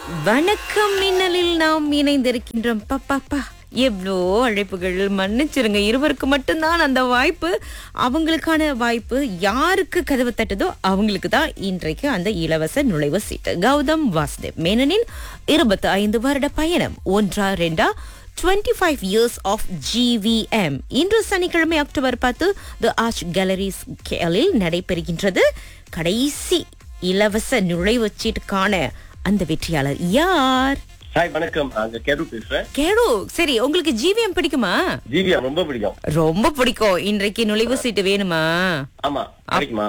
வணக்கம் மின்னலில் நாம் இணைந்திருக்கின்றோம் பப்பாப்பா எவ்வளோ அழைப்புகள் மன்னிச்சிருங்க இருவருக்கு மட்டும்தான் அந்த வாய்ப்பு அவங்களுக்கான வாய்ப்பு யாருக்கு கதவு தட்டுதோ அவங்களுக்கு தான் இன்றைக்கு அந்த இலவச நுழைவு சீட்டு கௌதம் வாசுதேவ் மேனனின் இருபத்தி ஐந்து வருட பயணம் ஒன்றா ரெண்டா 25 ஃபைவ் இயர்ஸ் ஆஃப் ஜிவிஎம் இன்று சனிக்கிழமை அக்டோபர் பத்து தி ஆர்ச் கேலரிஸ் கேலில் நடைபெறுகின்றது கடைசி இலவச நுழைவுச் சீட்டுக்கான அந்த வெற்றியாளர் யார் ஹாய் வணக்கம் அங்க கேரு பேசுறேன் கேடு சரி உங்களுக்கு ஜிவிஎம் பிடிக்குமா ஜிவியா ரொம்ப பிடிக்கும் ரொம்ப பிடிக்கும் இன்றைக்கு நுழைவு சீட்டு வேணுமா ஆமா கிடைக்குமா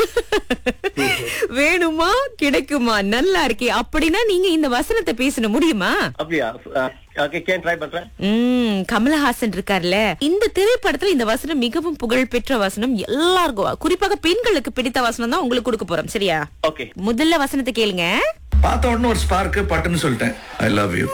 வேணுமா கிடைக்குமா நல்லா இருக்கே அப்படின்னா நீங்க இந்த வசனத்தை பேச முடியுமா அப்படியா ஓகே கேன் ட்ரை பண்றேன் ம் கமலஹாசன் இருக்கார்ல இந்த திரைப்படத்துல இந்த வசனம் மிகவும் புகழ் பெற்ற வசனம் எல்லாருக்கும் குறிப்பாக பெண்களுக்கு பிடித்த வசனம் தான் உங்களுக்கு கொடுக்க போறோம் சரியா ஓகே முதல்ல வசனத்தை கேளுங்க பார்த்த உடனே ஒரு ஸ்பார்க் பட்டுன்னு சொல்லிட்டேன் ஐ லவ் யூ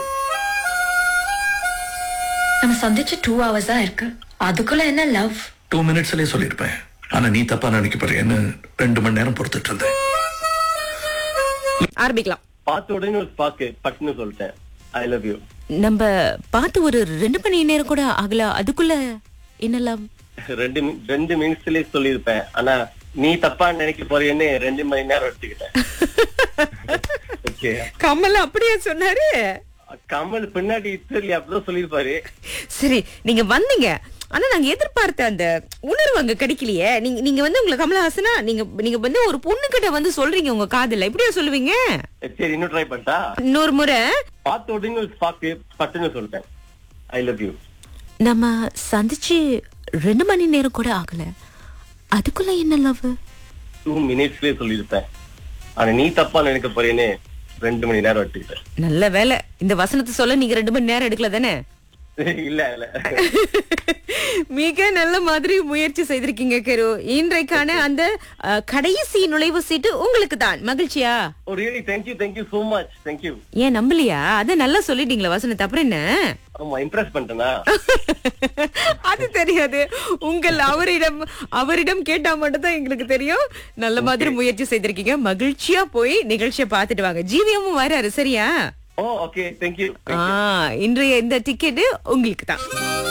நம்ம சந்திச்சு டூ ஹவர்ஸ் தான் இருக்கு அதுக்குள்ள என்ன லவ் டூ மினிட்ஸ்லயே சொல்லியிருப்பேன் ஆனா நீ தப்பா நினைக்க போறேன்னு ரெண்டு மணி நேரம் பொறுத்துட்டு இருந்தேன் ஆரம்பிக்கலாம் பார்த்த உடனே ஒரு ஸ்பார்க் பட்டுன்னு சொல்லிட்டேன் ஐ லவ் யூ நம்ம பார்த்து ஒரு ரெண்டு மணி நேரம் கூட ஆகல அதுக்குள்ள என்னலாம் ரெண்டு mi- ரெண்டு மினிட்ஸ்லயே சொல்லியிருப்பேன் ஆனா நீ தப்பா நினைக்க போறேன்னு ரெண்டு மணி நேரம் எடுத்துக்கிட்டேன் ஓகே கமல் அப்படியே சொன்னாரு கமல் பின்னாடி தெரியல அப்படிதான் சொல்லியிருப்பாரு சரி நீங்க வந்தீங்க ஆனா நாங்க எதிர்பார்த்த அந்த உணர்வு அங்க கிடைக்கலையே நீங்க நீங்க வந்து உங்களை கமலஹாசனா நீங்க நீங்க வந்து ஒரு பொண்ணு கிட்ட வந்து சொல்றீங்க உங்க காதுல எப்படியா சொல்லுவீங்க சரி இன்னும் ட்ரை பண்ணிட்டா இன்னொரு முறை பார்த்த உடனே ஒரு ஸ்பார்க் பட்டுன்னு சொல்லிட்டேன் ஐ லவ் யூ நம்ம சந்திச்சு ரெண்டு மணி நேரம் கூட ஆகல அதுக்குள்ள என்ன லவ் டூ மினிட்ஸ்லயே சொல்லியிருப்பேன் ஆனா நீ தப்பா நினைக்க போறேன்னு ரெண்டு மணி நேரம் எடுத்துக்கிட்டேன் நல்ல வேலை இந்த வசனத்தை சொல்ல நீங்க ரெண்டு மணி நேரம் எடுக்கல தானே இல்ல இல்ல மிக நல்ல மாதிரி முயற்சி செய்திருக்கீங்க கரு இன்றைக்கான அந்த அஹ், கடைசி நுழைவு சீட்டு உங்களுக்கு தான் மகிழ்ச்சியா oh really thank you thank you so much thank you ஏன் நம்பலையா அத நல்லா சொல்லிட்டீங்களா வசனத்தை அப்புறம் என்ன ஆமா இம்ப்ரெஸ் பண்ணிட்டேனா அது தெரியாது உங்கள் அவரிடம் அவரிடம் கேட்டா மட்டும் தான் எங்களுக்கு தெரியும் நல்ல மாதிரி முயற்சி செய்திருக்கீங்க மகிழ்ச்சியா போய் நிகழ்ச்சியை பார்த்துட்டு வாங்க ஜீவியமும் வராரு சரியா ஓ ஓகே தேங்க்யூ ஆ, இன்றைய இந்த டிக்கெட் உங்களுக்கு தான்